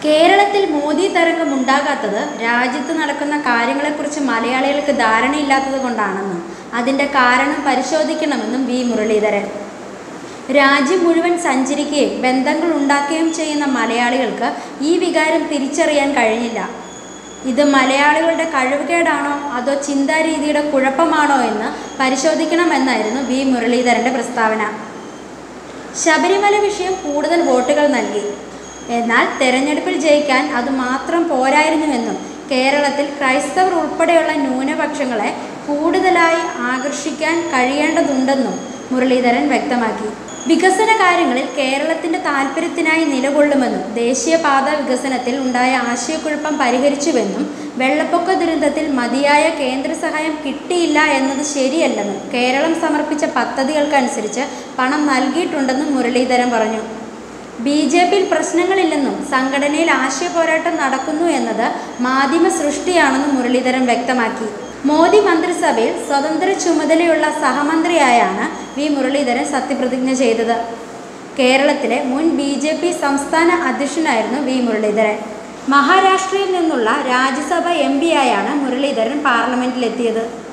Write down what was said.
കേരളത്തിൽ മോദി തരംഗം ഉണ്ടാകാത്തത് രാജ്യത്ത് നടക്കുന്ന കാര്യങ്ങളെക്കുറിച്ച് മലയാളികൾക്ക് ധാരണയില്ലാത്തത് കൊണ്ടാണെന്നും അതിൻ്റെ കാരണം പരിശോധിക്കണമെന്നും വി മുരളീധരൻ രാജ്യം മുഴുവൻ സഞ്ചരിക്കുകയും ബന്ധങ്ങൾ ഉണ്ടാക്കുകയും ചെയ്യുന്ന മലയാളികൾക്ക് ഈ വികാരം തിരിച്ചറിയാൻ കഴിഞ്ഞില്ല ഇത് മലയാളികളുടെ കഴിവുകേടാണോ അതോ ചിന്താരീതിയുടെ കുഴപ്പമാണോ എന്ന് പരിശോധിക്കണമെന്നായിരുന്നു വി മുരളീധരൻ്റെ പ്രസ്താവന ശബരിമല വിഷയം കൂടുതൽ വോട്ടുകൾ നൽകി എന്നാൽ തെരഞ്ഞെടുപ്പിൽ ജയിക്കാൻ അത് മാത്രം പോരായിരുന്നുവെന്നും കേരളത്തിൽ ക്രൈസ്തവർ ഉൾപ്പെടെയുള്ള ന്യൂനപക്ഷങ്ങളെ കൂടുതലായി ആകർഷിക്കാൻ കഴിയേണ്ടതുണ്ടെന്നും മുരളീധരൻ വ്യക്തമാക്കി വികസന കാര്യങ്ങളിൽ കേരളത്തിന്റെ താൽപ്പര്യത്തിനായി നിലകൊള്ളുമെന്നും ദേശീയപാത വികസനത്തിൽ ഉണ്ടായ ആശയക്കുഴപ്പം പരിഹരിച്ചുവെന്നും വെള്ളപ്പൊക്ക ദുരന്തത്തിൽ മതിയായ കേന്ദ്ര സഹായം കിട്ടിയില്ല എന്നത് ശരിയല്ലെന്നും കേരളം സമർപ്പിച്ച പദ്ധതികൾക്കനുസരിച്ച് പണം നൽകിയിട്ടുണ്ടെന്നും മുരളീധരൻ പറഞ്ഞു ബി ജെ പിയിൽ പ്രശ്നങ്ങളില്ലെന്നും സംഘടനയിൽ ആശയ പോരാട്ടം നടക്കുന്നു എന്നത് മാധ്യമ സൃഷ്ടിയാണെന്നും മുരളീധരൻ വ്യക്തമാക്കി മോദി മന്ത്രിസഭയിൽ സ്വതന്ത്ര ചുമതലയുള്ള സഹമന്ത്രിയായാണ് വി മുരളീധരൻ സത്യപ്രതിജ്ഞ ചെയ്തത് കേരളത്തിലെ മുൻ ബി ജെ പി സംസ്ഥാന അധ്യക്ഷനായിരുന്നു വി മുരളീധരൻ മഹാരാഷ്ട്രയിൽ നിന്നുള്ള രാജ്യസഭ എം പിയായാണ് മുരളീധരൻ പാർലമെന്റിലെത്തിയത്